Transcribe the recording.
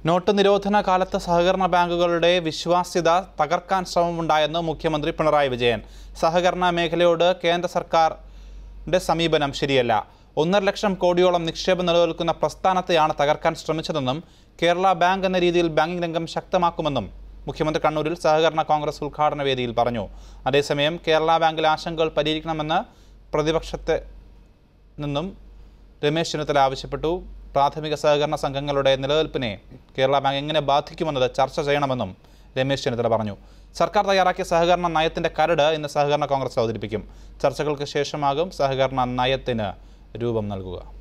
not നിരോധന കാലത്ത് സഹകരണ ബാങ്കുകളുടെ വിശ്വാസ്യത തകർക്കാൻ ശ്രമമുണ്ടായെന്ന് മുഖ്യമന്ത്രി പിണറായി വിജയൻ സഹകരണ മേഖലയോട് കേന്ദ്ര സർക്കാരിന്റെ സമീപനം ശരിയല്ല ഒന്നര ലക്ഷം കോടിയോളം നിക്ഷേപം നിലനിൽക്കുന്ന പ്രസ്ഥാനത്തെയാണ് തകർക്കാൻ ശ്രമിച്ചതെന്നും കേരള ബാങ്ക് എന്ന രീതിയിൽ ബാങ്കിംഗ് രംഗം ശക്തമാക്കുമെന്നും മുഖ്യമന്ത്രി കണ്ണൂരിൽ സഹകരണ കോൺഗ്രസ് ഉദ്ഘാടന വേദിയിൽ പറഞ്ഞു അതേസമയം കേരള ബാങ്കിലെ ആശങ്കകൾ പരിഹരിക്കണമെന്ന് പ്രതിപക്ഷത്തെ നിന്നും രമേശ് ചെന്നിത്തല ആവശ്യപ്പെട്ടു പ്രാഥമിക സഹകരണ സംഘങ്ങളുടെ നിലനിൽപ്പിനെ കേരള ബാങ്ക് എങ്ങനെ ബാധിക്കുമെന്നത് ചർച്ച ചെയ്യണമെന്നും രമേശ് ചെന്നിത്തല പറഞ്ഞു സർക്കാർ തയ്യാറാക്കിയ സഹകരണ നയത്തിന്റെ കരട് ഇന്ന് സഹകരണ കോൺഗ്രസ് അവതരിപ്പിക്കും ചർച്ചകൾക്ക് ശേഷമാകും സഹകരണ നയത്തിന് രൂപം നൽകുക